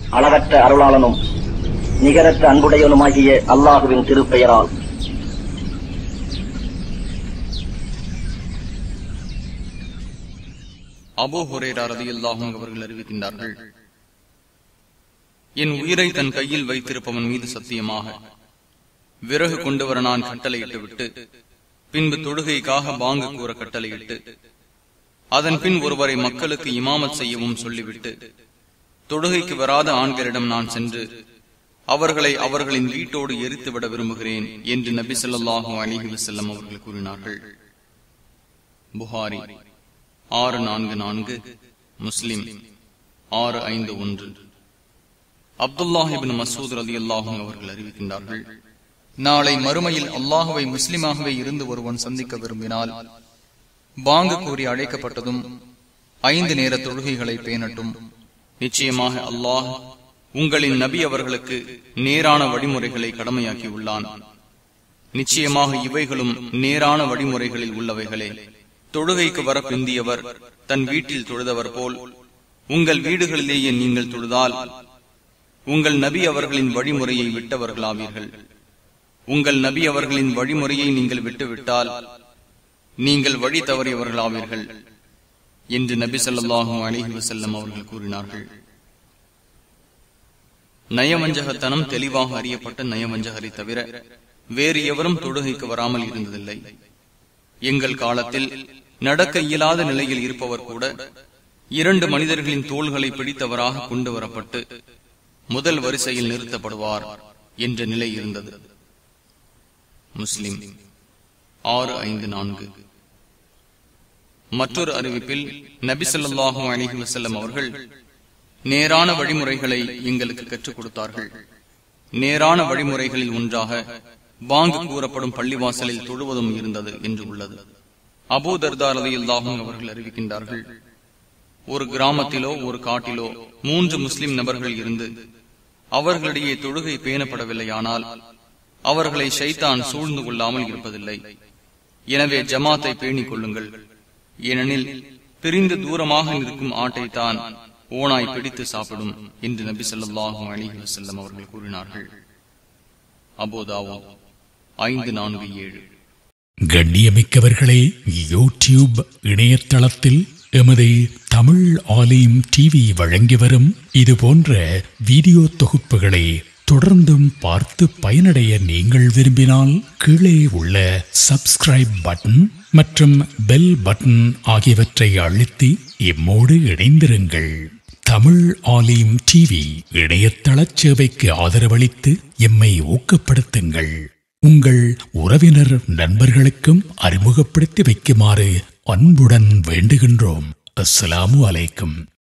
அளவற்ற அருளாளனும் நிகரற்ற அன்புடையவனுமாகிய அல்லாஹுவின் திருப்பெயரால் அபூ ஹுரேரா ரலியல்லாஹு அவர்கள் அறிவிக்கின்றார்கள் என் உயிரை தன் கையில் வைத்திருப்பவன் மீது சத்தியமாக விறகு கொண்டு வர நான் கட்டளையிட்டு விட்டு பின்பு தொழுகைக்காக பாங்கு கூற கட்டளையிட்டு அதன் பின் ஒருவரை மக்களுக்கு இமாமத் செய்யவும் சொல்லிவிட்டு தொழுகைக்கு வராத ஆண்களிடம் நான் சென்று அவர்களை அவர்களின் வீட்டோடு எரித்துவிட விரும்புகிறேன் என்று நபி ஸல்லல்லாஹு அலைஹி வஸல்லம் அவர்கள் கூறினார்கள் புகாரி ஆறு நான்கு நான்கு முஸ்லிம் ஆறு ஐந்து ஒன்று அப்துல்லாஹிபின் மசூத் அலி அல்லாஹும் அவர்கள் அறிவிக்கின்றார்கள் நாளை மறுமையில் அல்லாஹுவை முஸ்லிமாகவே இருந்து ஒருவன் சந்திக்க விரும்பினால் பாங்கு கூறி அழைக்கப்பட்டதும் ஐந்து நேர தொழுகைகளை பேணட்டும் நிச்சயமாக அல்லாஹ் உங்களின் நபி அவர்களுக்கு நேரான வழிமுறைகளை கடமையாக்கி உள்ளான் நிச்சயமாக இவைகளும் நேரான வழிமுறைகளில் உள்ளவைகளே தொழுகைக்கு வர பிந்தியவர் தன் வீட்டில் தொழுதவர் போல் உங்கள் வீடுகளிலேயே நீங்கள் தொழுதால் உங்கள் நபி அவர்களின் வழிமுறையை விட்டவர்களாவீர்கள் உங்கள் நபி அவர்களின் வழிமுறையை நீங்கள் விட்டுவிட்டால் நீங்கள் வழி தவறியவர்களாவீர்கள் என்று நபி ஸல்லல்லாஹு அலைஹி வஸல்லம் அவர்கள் கூறினார்கள் நயவஞ்சகத்தனம் தெளிவாக அறியப்பட்ட நயவஞ்சகரை தவிர வேறு எவரும் தொழுகைக்கு வராமல் இருந்ததில்லை எங்கள் காலத்தில் நடக்க இயலாத நிலையில் இருப்பவர் கூட இரண்டு மனிதர்களின் தோள்களை பிடித்தவராக கொண்டு வரப்பட்டு முதல் வரிசையில் நிறுத்தப்படுவார் என்ற நிலை இருந்தது முஸ்லிம் ஆறு ஐந்து நான்கு மற்றொரு அறிவிப்பில் நபி ஸல்லல்லாஹு அலைஹி வஸல்லம் அவர்கள் நேரான வழிமுறைகளை எங்களுக்கு கற்றுக் கொடுத்தார்கள் நேரான வழிமுறைகளில் ஒன்றாக பாங்கு கூறப்படும் பள்ளிவாசலில் தொழுவதும் இருந்தது என்று உள்ளது அபூ தர்தா ரலியல்லாஹு அவர்கள் அறிவிக்கின்றார்கள் ஒரு கிராமத்திலோ ஒரு காட்டிலோ மூன்று முஸ்லிம் நபர்கள் இருந்து அவர்களிடையே தொழுகை பேணப்படவில்லையானால் அவர்களை ஷைத்தான் சூழ்ந்து கொள்ளாமல் இருப்பதில்லை எனவே ஜமாத்தை பேணிக் கொள்ளுங்கள் ஏனெனில் பிரிந்து தூரமாக நிற்கும் ஆட்டைத்தான் ஓனாய் பிடித்து சாப்பிடும் என்று நபி ஸல்லல்லாஹு அலைஹி வஸல்லம் அவர்கள் கூறினார்கள் அபோதாவோ ஐந்து நான்கு ஏழு கண்ணியமிக்கவர்களே யூடியூப் இணையதளத்தில் எமது தமிழ் ஆலயம் டிவி வழங்கி வரும் இது போன்ற வீடியோ தொகுப்புகளை தொடர்ந்தும் பார்த்து பயனடைய நீங்கள் விரும்பினால் கீழே உள்ள சப்ஸ்கிரைப் பட்டன் மற்றும் பெல் பட்டன் ஆகியவற்றை அழுத்தி எம்மோடு இணைந்திருங்கள் தமிழ் ஆலயம் டிவி இணையதள சேவைக்கு ஆதரவளித்து எம்மை ஊக்கப்படுத்துங்கள் உங்கள் உறவினர் நண்பர்களுக்கும் அறிமுகப்படுத்தி வைக்குமாறு அன்புடன் வேண்டுகின்றோம் அஸ்ஸலாமு அலைக்கும்